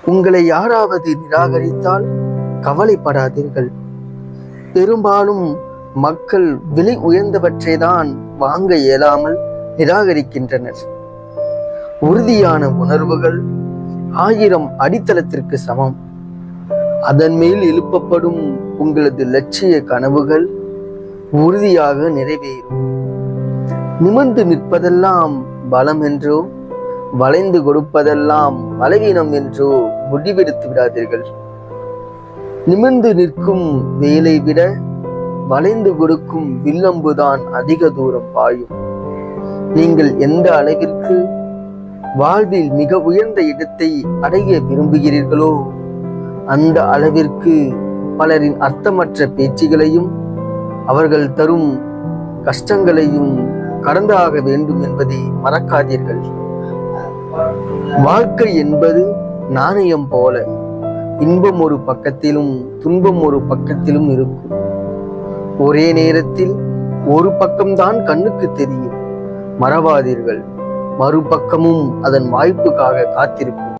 உங்களை யாராவது நிராகரித்தால் கவலைப்படாதீர்கள் பெரும்பாலும் மக்கள் விலை உயர்ந்தவற்றை தான் வாங்க இயலாமல் நிராகரிக்கின்றனர் உறுதியான உணர்வுகள் ஆயிரம் அடித்தளத்திற்கு சமம் அதன் மேல் எழுப்பப்படும் உங்களது லட்சிய கனவுகள் உறுதியாக நிறைவேறும் நிமிர்ந்து நிற்பதெல்லாம் பலம் என்றோ வளைந்து கொடுப்பதெல்லாம் பலவீனம் என்றோ முடிவெடுத்து விடாதீர்கள் நிமிர்ந்து நிற்கும் வேலை விட வளைந்து கொடுக்கும் வில்லம்புதான் அதிக தூரம் பாயும் நீங்கள் எந்த அளவிற்கு வாழ்வில் மிக உயர்ந்த இடத்தை அடைய விரும்புகிறீர்களோ அந்த அளவிற்கு பலரின் அர்த்தமற்ற பேச்சுகளையும் அவர்கள் தரும் கஷ்டங்களையும் கடந்தாக வேண்டும் என்பதை மறக்காதீர்கள் வாழ்க்கை என்பது நாணயம் போல இன்பம் ஒரு பக்கத்திலும் துன்பம் ஒரு பக்கத்திலும் இருக்கும் ஒரே நேரத்தில் ஒரு பக்கம்தான் கண்ணுக்கு தெரியும் மறவாதீர்கள் மறுபக்கமும் அதன் வாய்ப்புக்காக காத்திருக்கும்